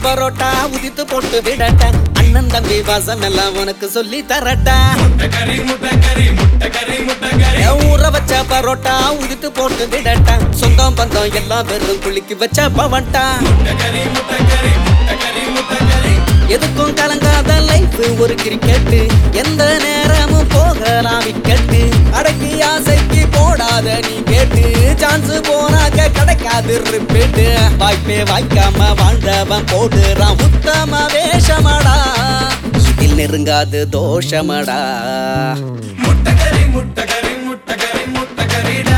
பரோட்டா உதித்து போட்டு விடட்டா அண்ணன் தம்பி வாசம் எல்லாம் உனக்கு சொல்லி தரட்டா முட்டைக்கறி முட்டைக்கறி முட்டைக்கறி முட்டைக்கறி என் ஊற வச்ச பரோட்டா உதித்து போட்டு விடட்டா சொந்தம் பந்தம் எல்லாம் வெறும் குளிக்கு வச்ச பவன்டா முட்டைக்கறி முட்டைக்கறி முட்டைக்கறி முட்டைக்கறி எதுக்கும் கலங்காத லைஃப் ஒரு கிரிக்கெட்டு எந்த நேரமும் போகலாம் விக்கெட்டு அடக்கி ஆசைக்கு போடாத நீ கேட்டு சான்ஸ் போனாக்க கிடைக்காது ரிப்பீட்டு வாய்ப்பே வாய்க்காம வாழ்ந்தவன் போடுறான் உத்தம வேஷமடா இதில் நெருங்காது தோஷமடா முட்டைக்கறி முட்டைக்கறி முட்டைக்கறி முட்டைக்கறிடா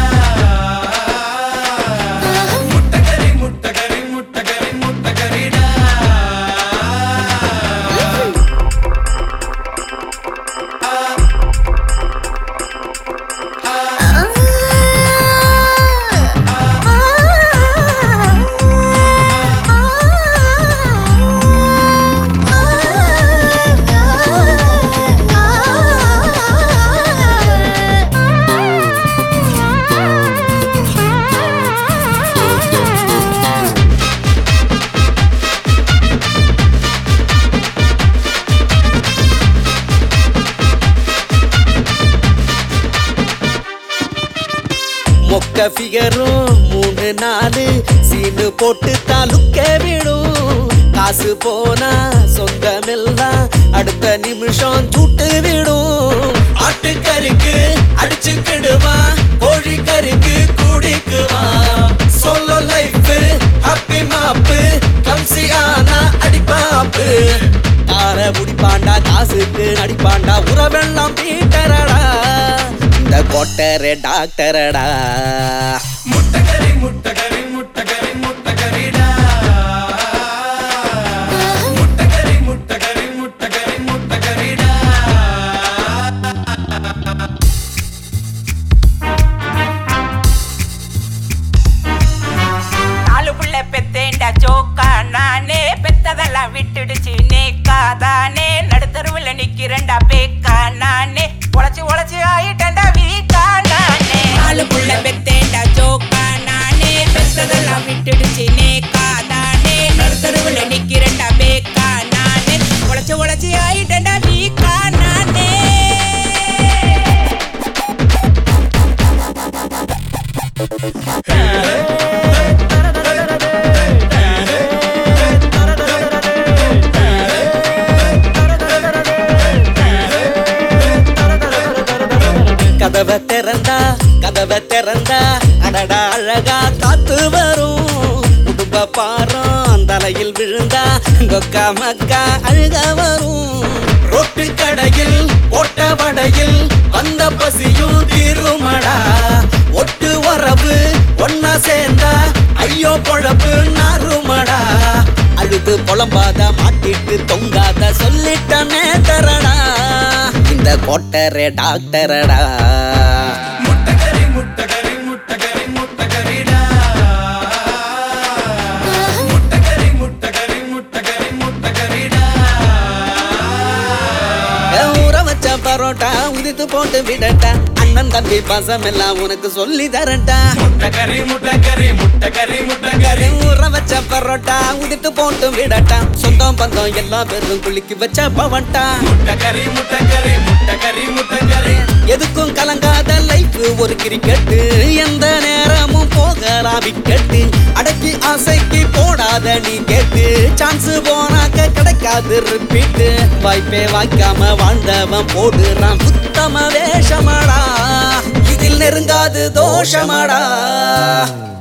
முட்டைக்கறி முட்டைக்கறி முட்டைக்கறி முட்டைக்கறிடா மொக்க ஃபிகரும் மூணு நாலு சீனு போட்டு தாலுக்க விடும் காசு போனா சொந்தமெல்லாம் அடுத்த நிமிஷம் சுட்டு விடும் ஆட்டுக்கறிக்கு அடிச்சுக்கிடுவா கோழிக்கறிக்கு குடிக்குவா சொல்லோ லைஃப் ஹாப்பி மாப்பு கம்சி ஆனா அடிப்பாப்பு கார குடிப்பாண்டா காசுக்கு நடிப்பாண்டா உறவெல்லாம் பீட்டரடா இந்த கொட்டரே டாக்டரடா முட்டைக்கறி முட்டைக்கறி முட்டைக்கறி முட்டைக்கறிடா முட்டைக்கறி முட்டைக்கறி முட்டைக்கறி முட்டைக்கறிடா நாலு புள்ள பெத்தேண்டா ஜோக்கா நானே பெத்ததெல்லாம் விட்டுடுச்சு நேக்காதானே நடுத்தருவுல நிக்கிறேன்டா பேக்கா நானே உழைச்சு உழைச்சு ஆயிட்டேன்டா வீக்கா நானே நாலு புள்ள பெத்தேண்டா ஜோக்கா நானே பெத்ததெல்லாம் விட்டுடுச்சு நேக்காதானே நடுத்தருவுல நிக்கிறேன்டா பேக்கா நானே உழைச்சு உழைச்சு ஆயிட்டேன்டா வீக்கா நானே கதவை திறந்தா கதவை திறந்தா அடடா அழகா காத்து வரும் குடும்ப பாரம் தலையில் விழுந்தா கொக்கா மக்கா அழுக வரும் ரொட்டு கடையில் போட்ட வடையில் வந்த பசியும் தீருமடா ஒட்டு வரவு ஒன்னா சேர்ந்தா ஐயோ பொழப்பு நாருமடா அழுது புலம்பாத மாட்டிட்டு தொங்காத சொல்லிட்டனே தரடா இந்த கொட்டரே டாக்டரடா முட்டைக்கறி முட்டைக்கறி முட்டைக்கறி முட்டைக்கறிடா முட்டைக்கறி முட்டைக்கறி முட்டைக்கறி முட்டைக்கறிடா என் ஊற வச்ச பரோட்டா உதித்து போட்டு விடட்டா அண்ணன் தம்பி பாசம் எல்லாம் உனக்கு சொல்லி தரட்டா முட்டைக்கறி முட்டைக்கறி முட்டைக்கறி முட்டைக்கறி என் ஊற வச்ச பரோட்டா உதித்து போட்டு விடட்டா சொந்தம் பந்தம் எல்லாம் வெறும் குளிக்கு வச்ச பவன்டா முட்டைக்கறி முட்டைக்கறி முட்டைக்கறி முட்டைக்கறி எதுக்கும் கலங்காத லைஃப் ஒரு கிரிக்கெட்டு எந்த நேரமும் போகலாம் விக்கெட்டு அடக்கி ஆசைக்கு போடாத நீ கேட்டு சான்ஸ் போனாக்க கிடைக்காது ரிப்பீட்டு வாய்ப்பே வாய்க்காம வாழ்ந்தவன் போடுறான் உத்தம வேஷமடா இதில் நெருங்காது தோஷமடா